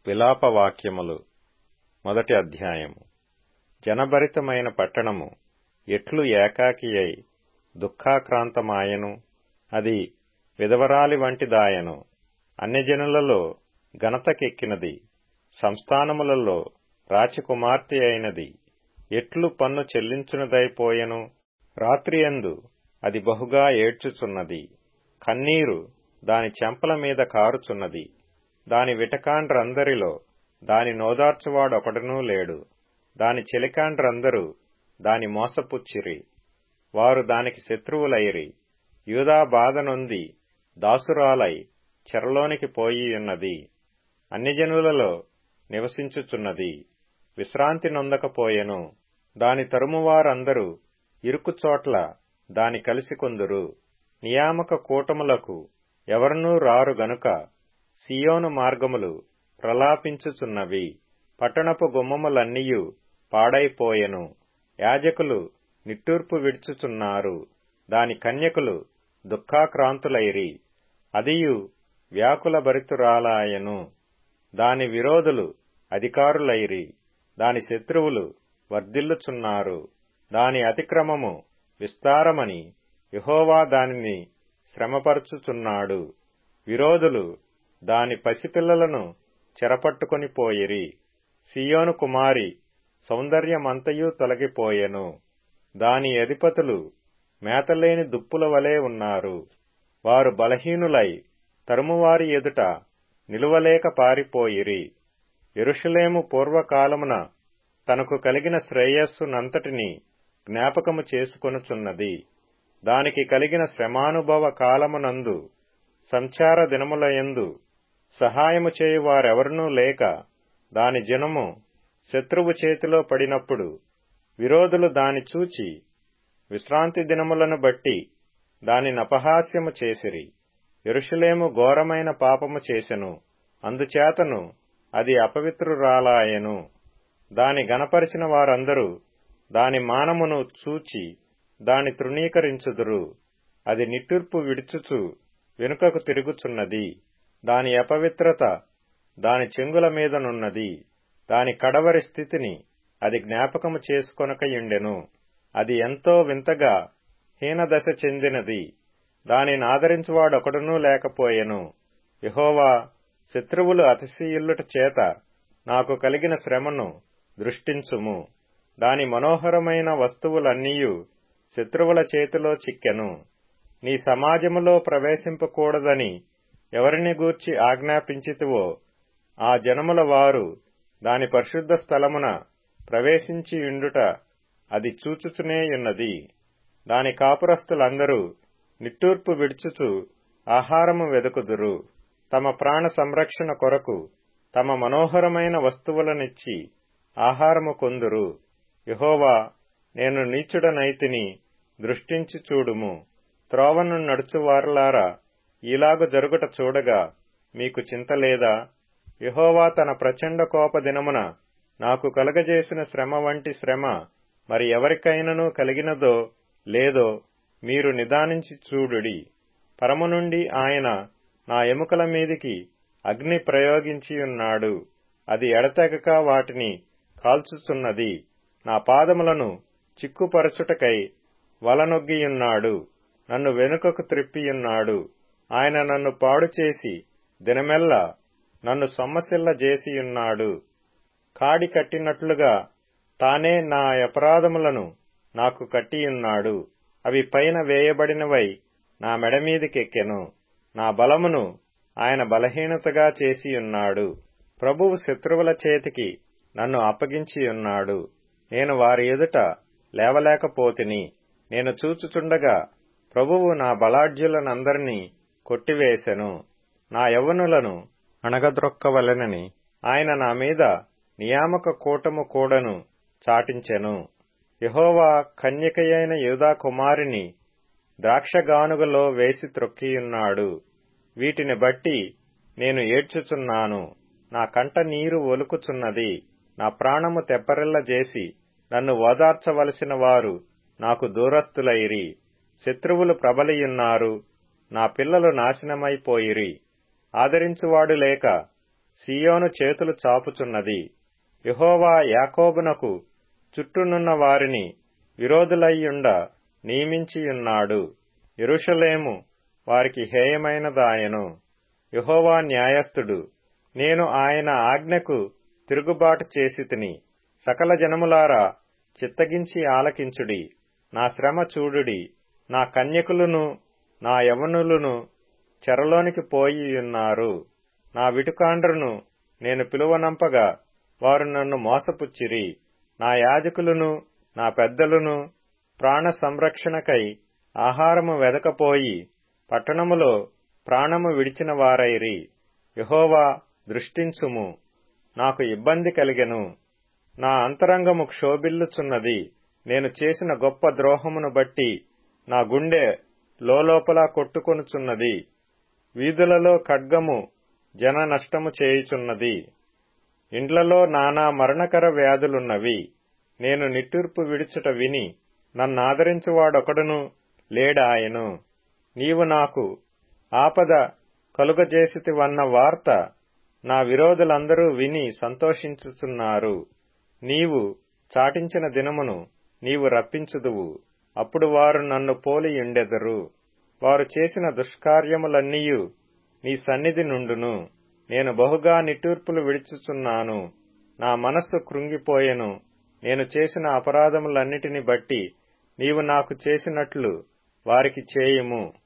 విలాపవాక్యములు మొదటి అధ్యాయము జనభరితమైన పట్టణము ఎట్లు ఏకాకియై దుఃఖాక్రాంతమాయెను అది విధవరాలి వంటిదాయెను అన్యజనులలో ఘనతకెక్కినది సంస్థానములలో రాచకుమార్తె అయినది ఎట్లు పన్ను చెల్లించునదైపోయెను రాత్రియందు అది బహుగా ఏడ్చుచున్నది కన్నీరు దాని చెంపల మీద కారుచున్నది దాని విటకాండ్రందరిలో దాని నోదార్చువాడొకడునూ లేడు దాని చెలికాండ్రందరూ దాని మోసపుచ్చిరి వారు దానికి శత్రువులైరి యూదా బాధనొంది దాసురాలై చెరలోనికి పోయియున్నది అన్యజనులలో నివసించుచున్నది విశ్రాంతి నొందకపోయెను దాని తరుమువారందరూ ఇరుకుచోట్ల దాని కలిసికొందురు నియామక కూటములకు ఎవరనూ రారు గనుక సియోను మార్గములు ప్రలాపించుచున్నవి పట్టణపు గుమ్మములన్నీయు పాడైపోయెను యాజకులు నిట్టూర్పు విడుచుచున్నారు దాని కన్యకులు దుఃఖాక్రాంతులైరి అదియు వ్యాకుల భరితురాలాయెను దాని విరోధులు అధికారులైరి దాని శత్రువులు వర్ధిల్లుచున్నారు దాని అతిక్రమము విస్తారమని యహోవా దానిని శ్రమపరచుచున్నాడు విరోధులు దాని పసిపిల్లలను చెరపట్టుకొని పోయిరి సియోను కుమారి సౌందర్యమంతయు తొలగిపోయెను దాని అధిపతులు మేతలేని దుప్పుల వలె ఉన్నారు వారు బలహీనులై తరుమువారి ఎదుట నిలువలేక పారిపోయిరి ఎరుషలేము పూర్వకాలమున తనకు కలిగిన శ్రేయస్సునంతటిని జ్ఞాపకము చేసుకొనుచున్నది దానికి కలిగిన శ్రమానుభవ కాలమునందు సంచార దినములయందు సహాయము చేయువారెవరనూ లేక దాని జనము శత్రువు చేతిలో పడినప్పుడు విరోధులు దాని చూచి విశ్రాంతి దినములను బట్టి దాని నపహాస్యము చేసిరి ఎరుషలేము ఘోరమైన పాపము చేసెను అందుచేతను అది అపవిత్రురాలాయెను దాని గనపరిచిన వారందరూ దాని మానమును చూచి దాని తృణీకరించుదురు అది నిట్టూర్పు విడుచుచు వెనుకకు తిరుగుచున్నది దాని అపవిత్రత దాని చెంగుల మీదనున్నది దాని కడవరి స్థితిని అది జ్ఞాపకము చేసుకొనకయుండెను అది ఎంతో వింతగా హీనదశ చెందినది దానిని ఆదరించువాడొకడునూ లేకపోయెను యహోవా శత్రువులు అతిశయిల్లుట చేత నాకు కలిగిన శ్రమను దృష్టించుము దాని మనోహరమైన వస్తువులన్నీయు శత్రువుల చేతిలో చిక్కెను నీ సమాజములో ప్రవేశింపకూడదని ఎవరిని గూర్చి ఆజ్ఞాపించితివో ఆ జనముల వారు దాని పరిశుద్ధ స్థలమున ప్రవేశించియుండుట అది చూచుచునేయున్నది దాని కాపురస్తులందరూ నిట్టూర్పు విడుచుచు ఆహారము వెదుకుదురు తమ ప్రాణ సంరక్షణ కొరకు తమ మనోహరమైన వస్తువులనిచ్చి ఆహారము కొందురు యహోవా నేను నీచుడనైతిని దృష్టించి చూడుము త్రోవను నడుచువారలారా ఈలాగు జరుగుట చూడగా మీకు చింతలేదా యహోవా తన ప్రచండ కోప దినమున నాకు కలగజేసిన శ్రమ వంటి శ్రమ మరి ఎవరికైనను కలిగినదో లేదో మీరు నిదానించి చూడుడి పరము నుండి ఆయన నా ఎముకల మీదికి అగ్ని ప్రయోగించియున్నాడు అది ఎడతెగక వాటిని కాల్చుచున్నది నా పాదములను చిక్కుపరచుటకై వలనొగ్గియున్నాడు నన్ను వెనుకకు త్రిప్పియున్నాడు ఆయన నన్ను పాడుచేసి దినమెల్లా నన్ను సొమ్మసిల్ల చేసియున్నాడు కాడి కట్టినట్లుగా తానే నా అపరాధములను నాకు కట్టియున్నాడు అవి పైన వేయబడినవై నా మెడమీదికెక్కెను నా బలమును ఆయన బలహీనతగా చేసియున్నాడు ప్రభువు శత్రువుల చేతికి నన్ను అప్పగించియున్నాడు నేను వారి ఎదుట లేవలేకపోతిని నేను చూచుచుండగా ప్రభువు నా బలాఢ్యులనందరినీ కొట్టివేశెను నా యవ్వనులను అణగద్రొక్కవలెనని ఆయన నా మీద నియామక కూటము కూడను చాటించెను యహోవా కన్యకయైన యూదా కుమారిని ద్రాక్షగానుగలో వేసి త్రొక్కియున్నాడు వీటిని బట్టి నేను ఏడ్చుచున్నాను నా కంట నీరు ఒలుకుచున్నది నా ప్రాణము తెప్పరిల్ల చేసి నన్ను ఓదార్చవలసిన వారు నాకు దూరస్థులైరి శత్రువులు ప్రబలియున్నారు నా పిల్లలు నాశనమైపోయిరి ఆదరించువాడు లేక సియోను చేతులు చాపుచున్నది యహోవా యాకోబునకు చుట్టూనున్న వారిని విరోధులయ్యుండ నియమించియున్నాడు ఎరుషలేము వారికి హేయమైనదాయను యహోవా న్యాయస్థుడు నేను ఆయన ఆజ్ఞకు తిరుగుబాటు చేసి తిని సకల జనములారా చిత్తగించి ఆలకించుడి నా శ్రమ చూడుడి నా కన్యకులను నా యవనులను చెరలోనికి పోయియున్నారు నా విటుకాండ్రును నేను పిలువనంపగా వారు నన్ను మోసపుచ్చిరి నా యాజకులను నా పెద్దలను ప్రాణ సంరక్షణకై ఆహారము వెదకపోయి పట్టణములో ప్రాణము విడిచిన వారైరి యహోవా దృష్టించుము నాకు ఇబ్బంది కలిగెను నా అంతరంగము క్షోభిల్లుచున్నది నేను చేసిన గొప్ప ద్రోహమును బట్టి నా గుండె లోపల కొట్టుకొనుచున్నది వీధులలో ఖడ్గము జన నష్టము చేయుచున్నది ఇండ్లలో నానా మరణకర వ్యాధులున్నవి నేను నిట్టూర్పు విడుచుట విని నన్నాదరించువాడొకడును లేడాయను నీవు నాకు ఆపద కలుగజేసితివన్న వార్త నా విరోధులందరూ విని సంతోషించుచున్నారు నీవు చాటించిన దినమును నీవు రప్పించుదువు అప్పుడు వారు నన్ను పోలియుండెదరు వారు చేసిన దుష్కార్యములన్నీయు నీ సన్నిధి నుండును నేను బహుగా నిట్టూర్పులు విడుచుచున్నాను నా మనస్సు కృంగిపోయెను నేను చేసిన అపరాధములన్నిటిని బట్టి నీవు నాకు చేసినట్లు వారికి చేయుము